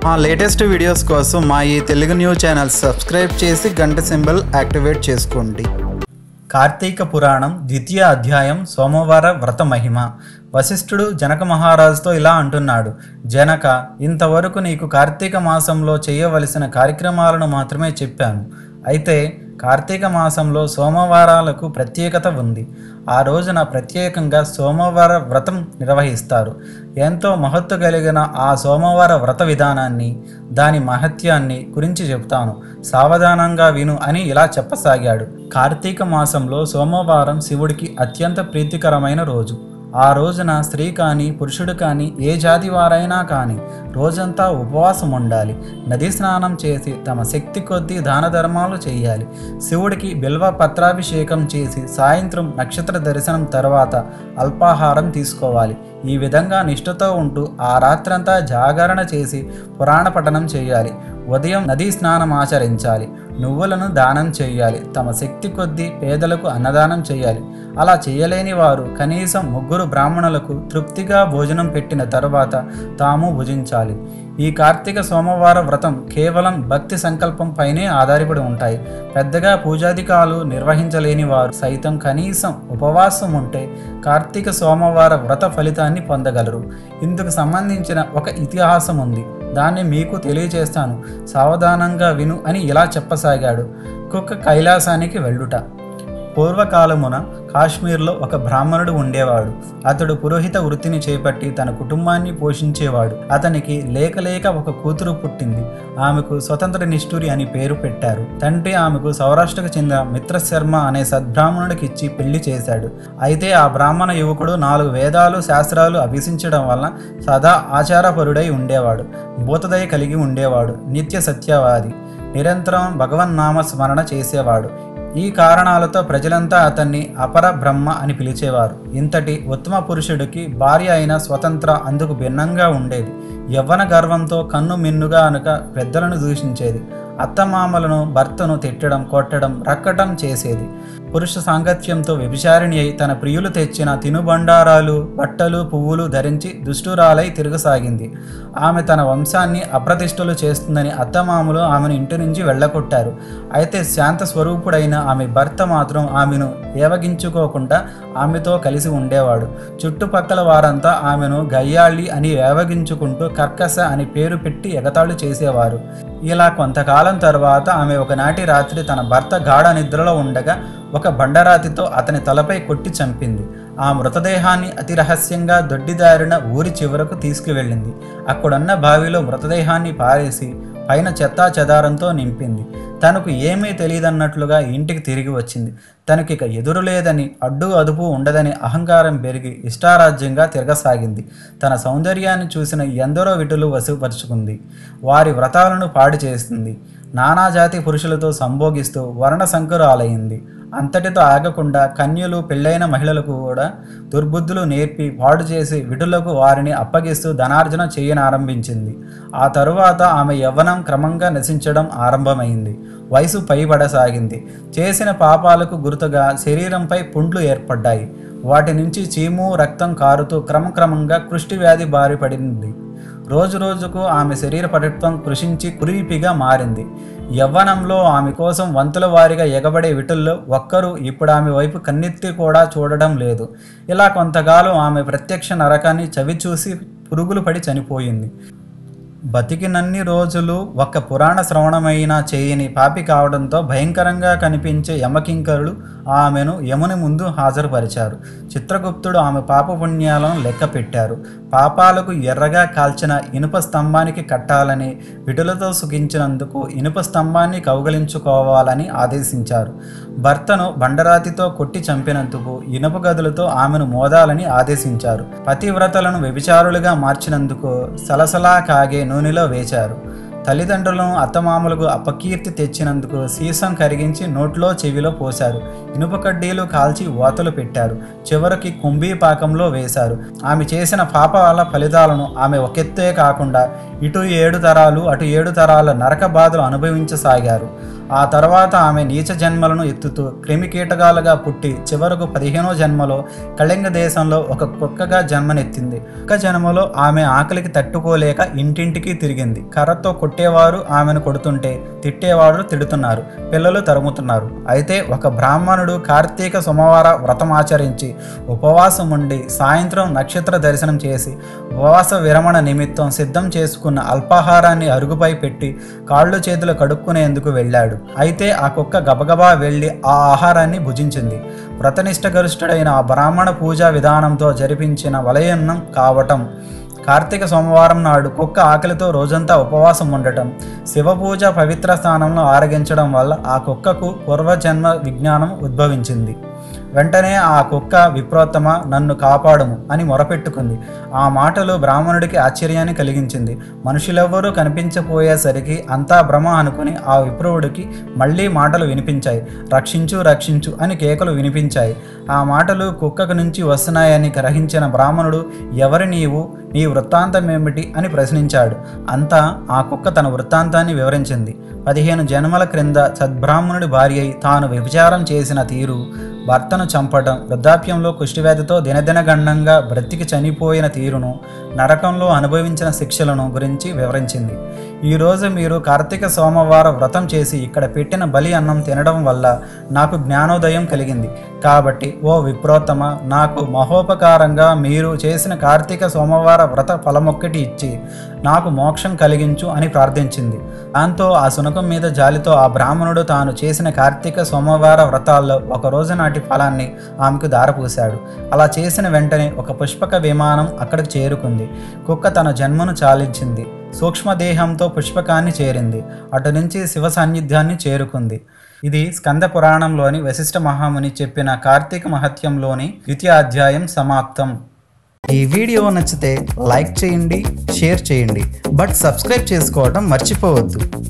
మా latest videos కోసం మా ఈ తెలుగు న్యూస్ ఛానల్ సబ్స్క్రైబ్ చేసి గంట సింబల్ యాక్టివేట్ చేసుకోండి కార్తీక పురాణం ద్వితీయ అధ్యాయం సోమవార వ్రత మహిమ వశిష్ఠుడు జనక మహారాజుతో ఇలా అంటున్నాడు జనక ఇంతవరకు నీకు కార్తీక మాసంలో చేయవలసిన కార్యక్రమాలను మాత్రమే చెప్పాను అయితే కార్తీక మాసంలో సోమవారాలకు ప్రత్యేకత ఉంది ఆ రోజున ప్రత్యేకంగా సోమవార వ్రతం నిర్వహిస్తారు ఎంతో మహత్తు కలిగిన ఆ సోమవార వ్రత విధానాన్ని దాని మహత్యాన్ని గురించి చెప్తాను సావధానంగా విను అని ఇలా చెప్పసాగాడు కార్తీక మాసంలో సోమవారం శివుడికి అత్యంత ప్రీతికరమైన రోజు ఆ రోజున స్త్రీ కానీ పురుషుడు కానీ ఏ జాతి వారైనా కానీ రోజంతా ఉపవాసం ఉండాలి నది స్నానం చేసి తమ శక్తి కొద్దీ దాన ధర్మాలు చేయాలి శివుడికి బిల్వ పత్రాభిషేకం చేసి సాయంత్రం నక్షత్ర దర్శనం తర్వాత అల్పాహారం తీసుకోవాలి ఈ విధంగా నిష్ఠతో ఉంటూ ఆ రాత్రంతా జాగరణ చేసి పురాణ పఠనం చేయాలి ఉదయం నదీ స్నానం ఆచరించాలి నువ్వులను దానం చేయాలి తమ శక్తి కొద్దీ పేదలకు అన్నదానం చేయాలి అలా చేయలేని వారు కనీసం ముగ్గురు బ్రాహ్మణులకు తృప్తిగా భోజనం పెట్టిన తరువాత తాము భుజించాలి ఈ కార్తీక సోమవార వ్రతం కేవలం భక్తి సంకల్పం పైనే ఆధారపడి ఉంటాయి పెద్దగా పూజాధికాలు నిర్వహించలేని వారు సైతం కనీసం ఉపవాసం ఉంటే కార్తీక సోమవార వ్రత ఫలితాన్ని పొందగలరు ఇందుకు సంబంధించిన ఒక ఇతిహాసం ఉంది దాన్ని మీకు తెలియజేస్తాను సావధానంగా విను అని ఇలా చెప్పసాగాడు కుక్క కైలాసానికి వెళ్ళుట పూర్వకాలమున కాశ్మీర్లో ఒక బ్రాహ్మణుడు ఉండేవాడు అతడు పురోహిత వృత్తిని చేపట్టి తన కుటుంబాన్ని పోషించేవాడు అతనికి లేక లేక ఒక కూతురు పుట్టింది ఆమెకు స్వతంత్ర నిష్ఠురి అని పేరు పెట్టారు తండ్రి ఆమెకు సౌరాష్ట్రకు చెందిన మిత్రశర్మ అనే సద్బ్రాహ్మణుడికి ఇచ్చి పెళ్లి చేశాడు అయితే ఆ బ్రాహ్మణ యువకుడు నాలుగు వేదాలు శాస్త్రాలు అభ్యసించడం వలన సదా ఆచారపరుడై ఉండేవాడు భూతదయ కలిగి ఉండేవాడు నిత్య సత్యవాది నిరంతరం భగవన్నామ స్మరణ చేసేవాడు ఈ కారణాలతో ప్రజలంతా అతన్ని అపర బ్రహ్మ అని పిలిచేవారు ఇంతటి ఉత్తమ పురుషుడికి భార్య అయిన స్వతంత్ర అందుకు భిన్నంగా ఉండేది యవ్వన గర్వంతో కన్ను మిన్నుగా అనక పెద్దలను దూషించేది అత్తమామలను భర్తను తిట్టడం కొట్టడం రక్కటం చేసేది పురుష సాంగత్యంతో వ్యభిచారిణి అయి తన ప్రియులు తెచ్చిన తినుబండారాలు బట్టలు పువ్వులు ధరించి దుష్టురాలై తిరగసాగింది ఆమె తన వంశాన్ని అప్రతిష్టలు చేస్తుందని అత్తమామలు ఆమెను ఇంటి నుంచి వెళ్ళగొట్టారు అయితే శాంత స్వరూపుడైన ఆమె భర్త మాత్రం ఆమెను ఏవగించుకోకుండా ఆమెతో కలిసి ఉండేవాడు చుట్టుపక్కల వారంతా ఆమెను గయ్యాళి అని ఏవగించుకుంటూ కర్కస అని పేరు పెట్టి ఎగతాళి చేసేవారు ఇలా కొంతకాలం తర్వాత ఆమె ఒకనాటి రాత్రి తన భర్త గాఢ నిద్రలో ఉండగా ఒక బండరాతితో అతని తలపై కొట్టి చంపింది ఆ మృతదేహాన్ని అతి రహస్యంగా దొడ్డిదారిన ఊరి చివరకు తీసుకువెళ్ళింది అక్కడున్న బావిలో మృతదేహాన్ని పారేసి పైన చెత్తా చెదారంతో నింపింది తనకు ఏమీ తెలియదన్నట్లుగా ఇంటికి తిరిగి వచ్చింది తనకి ఇక ఎదురు లేదని అడ్డు అదుపు ఉండదని అహంకారం పెరిగి ఇష్టారాజ్యంగా తిరగసాగింది తన సౌందర్యాన్ని చూసిన ఎందరో విటులు వసుపరుచుకుంది వారి వ్రతాలను పాడు చేస్తుంది నానాజాతి పురుషులతో సంభోగిస్తూ వర్ణ సంకురాలయ్యింది అంతటితో ఆగకుండా కన్యలు పెళ్ళైన మహిళలకు కూడా దుర్బుద్ధులు నేర్పి పాడు చేసి విటులకు వారిని అప్పగిస్తూ ధనార్జన చేయనారంభించింది ఆ తరువాత ఆమె యవ్వనం క్రమంగా నశించడం ఆరంభమైంది వయసు పైబడసాగింది చేసిన పాపాలకు గుర్తుగా శరీరంపై పుండ్లు ఏర్పడ్డాయి వాటి నుంచి చీము రక్తం కారుతూ క్రమక్రమంగా కృష్టి వ్యాధి బారి పడింది రోజు రోజుకు ఆమె శరీర పటిత్వం కృషించి కురీపిగా మారింది యవ్వనంలో ఆమె కోసం వంతుల వారిగా ఎగబడే విటుల్లో ఒక్కరూ ఇప్పుడు ఆమె వైపు కన్నెత్తి కూడా చూడడం లేదు ఇలా కొంతకాలం ఆమె ప్రత్యక్ష నరకాన్ని చవిచూసి పురుగులు పడి చనిపోయింది బతికినన్ని రోజులు ఒక్క పురాణ శ్రవణమైనా చేయని పాపి కావడంతో భయంకరంగా కనిపించే యమకింకరులు ఆమెను యముని ముందు హాజరుపరిచారు చిత్రగుప్తుడు ఆమె పాపపుణ్యాలను లెక్క పెట్టారు పాపాలకు ఎర్రగా కాల్చిన ఇనుప స్తంభానికి కట్టాలని విటులతో సుఖించినందుకు ఇనుప స్తంభాన్ని కౌగలించుకోవాలని ఆదేశించారు భర్తను బండరాతితో కొట్టి చంపినందుకు ఇనుప గదులతో ఆమెను మోదాలని ఆదేశించారు పతివ్రతలను వ్యభిచారులుగా మార్చినందుకు సలసలా కాగే నూనెలో వేశారు తల్లిదండ్రులను అత్తమామలకు అపకీర్తి తెచ్చినందుకు సీసం కరిగించి నోట్లో చెవిలో పోశారు ఇనుప కడ్డీలు కాల్చి వాతలు పెట్టారు చివరికి కుంభీ పాకంలో వేశారు ఆమె చేసిన పాపాల ఫలితాలను ఆమె ఒకెత్తే కాకుండా ఇటు ఏడు తరాలు అటు ఏడు తరాల నరక బాధలు అనుభవించసాగారు ఆ తర్వాత ఆమె నీచ జన్మలను ఎత్తుతూ క్రిమికీటకాలుగా పుట్టి చివరకు పదిహేనో జన్మలో కళింగ దేశంలో ఒక కుక్కగా జన్మనెత్తింది కుక్క జన్మలో ఆమె ఆకలికి తట్టుకోలేక ఇంటింటికి తిరిగింది కర్రతో కొట్టేవారు ఆమెను కొడుతుంటే తిట్టేవారు తిడుతున్నారు పిల్లలు తరుముతున్నారు అయితే ఒక బ్రాహ్మణుడు కార్తీక సోమవార వ్రతం ఆచరించి ఉపవాసం ఉండి సాయంత్రం నక్షత్ర దర్శనం చేసి ఉపవాస విరమణ నిమిత్తం సిద్ధం చేసుకున్న అల్పాహారాన్ని అరుగుపై పెట్టి కాళ్ళు చేతులు కడుక్కునేందుకు వెళ్ళాడు అయితే ఆ కుక్క గబగబా వెళ్ళి ఆ ఆహారాన్ని భుజించింది వ్రతనిష్టగరిష్ఠుడైన ఆ బ్రాహ్మణ పూజా విధానంతో జరిపించిన వలయన్నం కావటం కార్తీక సోమవారం నాడు కుక్క ఆకలితో రోజంతా ఉపవాసం ఉండటం శివపూజ పవిత్ర స్థానంలో ఆరగించడం వల్ల ఆ కుక్కకు పూర్వజన్మ విజ్ఞానం ఉద్భవించింది వెంటనే ఆ కుక్క విప్రోత్తమ నన్ను కాపాడుము అని మొరపెట్టుకుంది ఆ మాటలు బ్రాహ్మణుడికి ఆశ్చర్యాన్ని కలిగించింది మనుషులెవ్వరూ కనిపించపోయేసరికి అంతా భ్రమ అనుకుని ఆ విప్రువుడికి మళ్ళీ మాటలు వినిపించాయి రక్షించు రక్షించు అని కేకలు వినిపించాయి ఆ మాటలు కుక్కకు నుంచి వస్తున్నాయని గ్రహించిన బ్రాహ్మణుడు ఎవరి నీవు నీ వృత్తాంతం ఏమిటి అని ప్రశ్నించాడు అంతా ఆ కుక్క తన వృత్తాంతాన్ని వివరించింది పదిహేను జన్మల క్రింద సద్బ్రాహ్మణుడి భార్య అయి తాను వ్యభిచారం చేసిన తీరు భర్తను చంపడం వృద్ధాప్యంలో కుష్టివ్యాధితో దినదినగండంగా బ్రతికి చనిపోయిన తీరును నరకంలో అనుభవించిన శిక్షలను గురించి వివరించింది ఈరోజు మీరు కార్తీక సోమవార వ్రతం చేసి ఇక్కడ పెట్టిన బలి అన్నం తినడం వల్ల నాకు జ్ఞానోదయం కలిగింది కాబట్టి ఓ విప్రోత్తమ నాకు మహోపకారంగా మీరు చేసిన కార్తీక సోమవార వ్రత ఫలమొక్కటి ఇచ్చి నాకు మోక్షం కలిగించు అని ప్రార్థించింది దాంతో ఆ శునకం మీద జాలితో ఆ బ్రాహ్మణుడు తాను చేసిన కార్తీక సోమవార వ్రతాల్లో ఒక రోజు నాటి ఫలాన్ని ఆమెకు దారపూశాడు అలా చేసిన వెంటనే ఒక పుష్పక విమానం అక్కడికి చేరుకుంది కుక్క తన జన్మను చాలించింది సూక్ష్మదేహంతో పుష్పకాన్ని చేరింది అటు నుంచి శివ సాన్నిధ్యాన్ని చేరుకుంది ఇది స్కంద పురాణంలోని వశిష్ఠ మహాముని చెప్పిన కార్తీక మహత్యంలోని ద్వితీయ అధ్యాయం సమాప్తం ఈ వీడియో నచ్చితే లైక్ చేయండి షేర్ చేయండి బట్ సబ్స్క్రైబ్ చేసుకోవడం మర్చిపోవద్దు